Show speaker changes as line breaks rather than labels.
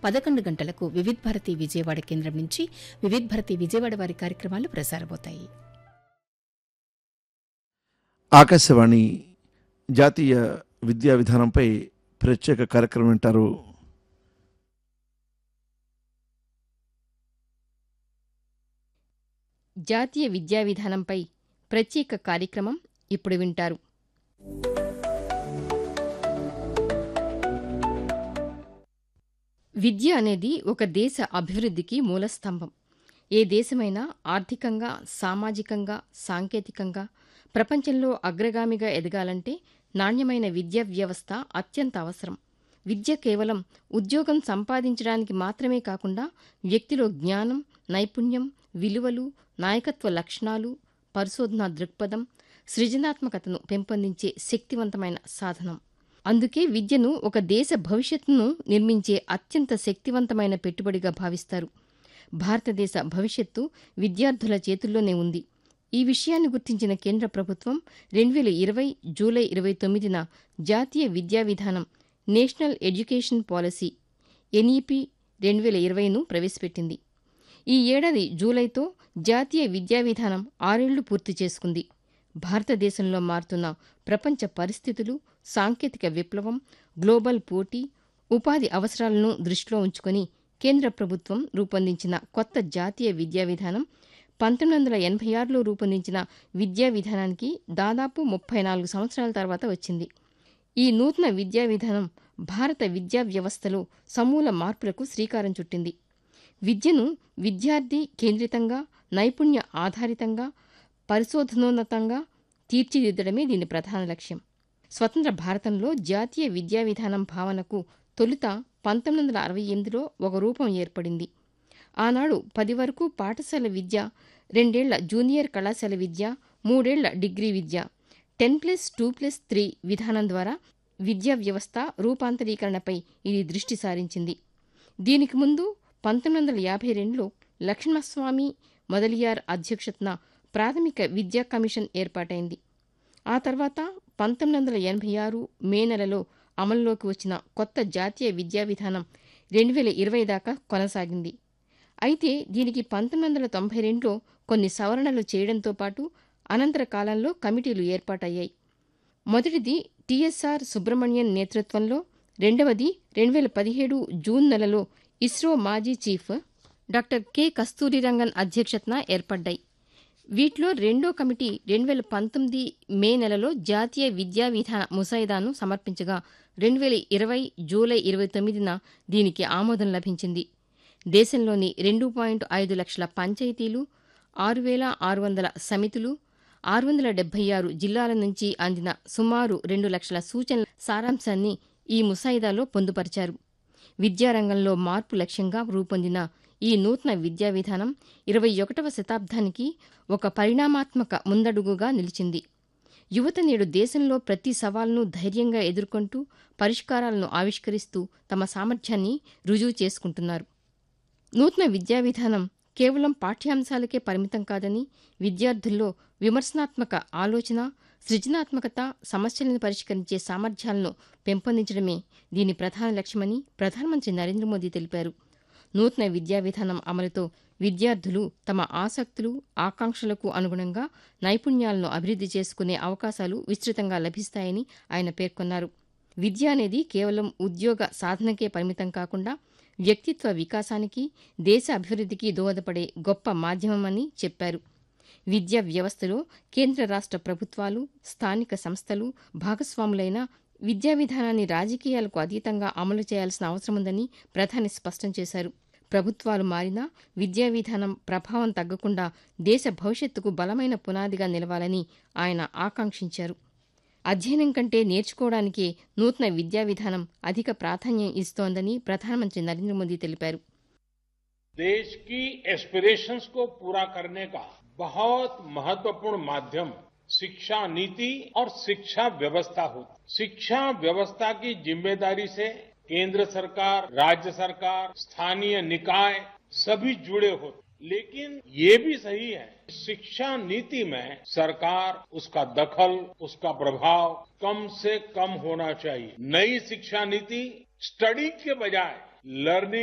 పదకొండు గంటలకు వివిధ్ భారతి విజయవాడ కేంద్రం నుంచి వివిధ్ భారతి విజయవాడ వారి కార్యక్రమాలు ప్రసారమవుతాయి
ఆకాశవాణి జాతీయ విద్యా విధానంపై ప్రత్యేక కార్యక్రమం వింటారు
జాతీయ విద్యా విధానంపై ప్రత్యేక కార్యక్రమం ఇప్పుడు వింటారు విద్య అనేది ఒక దేశ అభివృద్ధికి మూలస్తంభం ఏ దేశమైనా ఆర్థికంగా సామాజికంగా సాంకేతికంగా ప్రపంచంలో అగ్రగామిగా ఎదగాలంటే నాణ్యమైన విద్యా వ్యవస్థ అత్యంత అవసరం విద్య కేవలం ఉద్యోగం సంపాదించడానికి మాత్రమే కాకుండా వ్యక్తిలో జ్ఞానం నైపుణ్యం విలువలు నాయకత్వ లక్షణాలు పరిశోధనా దృక్పథం సృజనాత్మకతను పెంపొందించే శక్తివంతమైన సాధనం అందుకే విద్యను ఒక దేశ భవిష్యత్తును నిర్మించే అత్యంత శక్తివంతమైన పెట్టుబడిగా భావిస్తారు భారతదేశ భవిష్యత్తు విద్యార్థుల చేతుల్లోనే ఉంది ఈ విషయాన్ని గుర్తించిన కేంద్ర ప్రభుత్వం రెండు వేల ఇరవై జూలై ఇరవై తొమ్మిదిన జాతీయ విద్యా విధానం నేషనల్ ఎడ్యుకేషన్ పాలసీ ఎన్ఈపి రెండు వేల ఇరవైను ప్రవేశపెట్టింది ఈ ఏడాది జూలైతో జాతీయ విద్యా విధానం ఆరేళ్లు పూర్తి చేసుకుంది భారతదేశంలో మారుతున్న ప్రపంచ పరిస్థితులు సాంకేతిక విప్లవం గ్లోబల్ పోటీ ఉపాధి అవసరాలను దృష్టిలో ఉంచుకొని కేంద్ర ప్రభుత్వం రూపొందించిన కొత్త జాతీయ విద్యా విధానం పంతొమ్మిది వందల ఎనభై ఆరులో రూపొందించిన విద్యా విధానానికి దాదాపు ముప్పై నాలుగు సంవత్సరాల తర్వాత వచ్చింది ఈ నూతన విద్యా విధానం భారత విద్యా వ్యవస్థలో సమూల మార్పులకు శ్రీకారం చుట్టింది విద్యను విద్యార్థి కేంద్రితంగా నైపుణ్య ఆధారితంగా పరిశోధనోన్నతంగా తీర్చిదిద్దడమే దీని ప్రధాన లక్ష్యం స్వతంత్ర భారతంలో జాతీయ విద్యా విధానం భావనకు తొలుత పంతొమ్మిది వందల అరవై ఎనిమిదిలో ఒక రూపం ఏర్పడింది ఆనాడు పది వరకు పాఠశాల విద్య రెండేళ్ల జూనియర్ కళాశాల విద్య మూడేళ్ల డిగ్రీ విద్య ten plus two plus three విధానం ద్వారా విద్యా వ్యవస్థ రూపాంతరీకరణపై ఇది దృష్టి సారించింది దీనికి ముందు పంతొమ్మిది వందల యాభై రెండులో లక్ష్మణస్వామి మొదలియార్ అధ్యక్షతన ప్రాథమిక విద్యా కమిషన్ ఏర్పాటైంది ఆ తర్వాత పంతొమ్మిది వందల ఎనభై ఆరు మే నెలలో అమలులోకి వచ్చిన కొత్త జాతీయ విద్యా విధానం రెండు వేల ఇరవై దాకా కొనసాగింది అయితే దీనికి పంతొమ్మిది వందల తొంభై రెండులో కొన్ని సవరణలు చేయడంతో పాటు అనంతర కాలంలో కమిటీలు ఏర్పాటయ్యాయి మొదటిది టీఎస్ఆర్ సుబ్రహ్మణ్యన్ నేతృత్వంలో రెండవది రెండు వేల పదిహేడు జూన్ నెలలో ఇస్రో మాజీ చీఫ్ డాక్టర్ కె కస్తూరిరంగన్ అధ్యక్షతన ఏర్పడ్డాయి వీటిలో రెండో కమిటీ రెండు వేల పంతొమ్మిది మే నెలలో జాతీయ విద్యా విధాన ముసాయిదాను సమర్పించగా రెండు వేల ఇరవై జూలై ఇరవై తొమ్మిదిన దీనికి ఆమోదం లభించింది దేశంలోని రెండు పాయింట్ ఐదు లక్షల పంచాయతీలు ఆరు వేల ఆరు వందల సమితులు ఆరు వందల డెబ్బై ఆరు జిల్లాల నుంచి అందిన సుమారు రెండు లక్షల సూచనల సారాంశాన్ని ఈ ముసాయిదాలో పొందుపరిచారు విద్యారంగంలో మార్పు లక్ష్యంగా రూపొందిన ఈ నూతన విద్యా విధానం ఇరవై ఒకటవ శతాబ్దానికి ఒక పరిణామాత్మక ముందడుగుగా నిలిచింది యువత నేడు దేశంలో ప్రతి సవాల్ను ధైర్యంగా ఎదుర్కొంటూ పరిష్కారాలను ఆవిష్కరిస్తూ తమ సామర్థ్యాన్ని రుజువు చేసుకుంటున్నారు నూతన విద్యా విధానం కేవలం పాఠ్యాంశాలకే పరిమితం కాదని విద్యార్థుల్లో విమర్శనాత్మక ఆలోచన సృజనాత్మకత సమస్యలను పరిష్కరించే సామర్థ్యాలను పెంపొందించడమే దీని ప్రధాన లక్ష్యమని ప్రధానమంత్రి నరేంద్ర మోదీ తెలిపారు నూతన విద్యా విధానం అమలుతో విద్యార్థులు తమ ఆసక్తులు ఆకాంక్షలకు అనుగుణంగా నైపుణ్యాలను అభివృద్ధి చేసుకునే అవకాశాలు విస్తృతంగా లభిస్తాయని ఆయన పేర్కొన్నారు విద్య అనేది కేవలం ఉద్యోగ సాధనకే పరిమితం కాకుండా వ్యక్తిత్వ వికాసానికి దేశ అభివృద్ధికి దోహదపడే గొప్ప మాధ్యమమని చెప్పారు విద్యా వ్యవస్థలో కేంద్ర రాష్ట్ర ప్రభుత్వాలు స్థానిక సంస్థలు భాగస్వాములైన విద్యా విధానాన్ని రాజకీయాలకు అతీతంగా అమలు చేయాల్సిన అవసరముందని ప్రధాని స్పష్టం చేశారు ప్రభుత్వాలు మారినా విద్యా విధానం ప్రభావం తగ్గకుండా దేశ భవిష్యత్తుకు బలమైన పునాదిగా నిలవాలని ఆయన ఆకాంక్షించారు అధ్యయనం కంటే నేర్చుకోవడానికే నూతన విద్యా విధానం అధిక ప్రాధాన్యం ఇస్తోందని ప్రధానమంత్రి నరేంద్ర మోదీ తెలిపారు
देश की एस्पिरेशंस को पूरा करने का बहुत महत्वपूर्ण माध्यम शिक्षा नीति और शिक्षा व्यवस्था होती शिक्षा व्यवस्था की जिम्मेदारी से केंद्र सरकार राज्य सरकार स्थानीय निकाय सभी जुड़े होते लेकिन ये भी सही है शिक्षा नीति में सरकार उसका दखल उसका प्रभाव कम से कम होना चाहिए नई शिक्षा नीति स्टडी के बजाय लर्निंग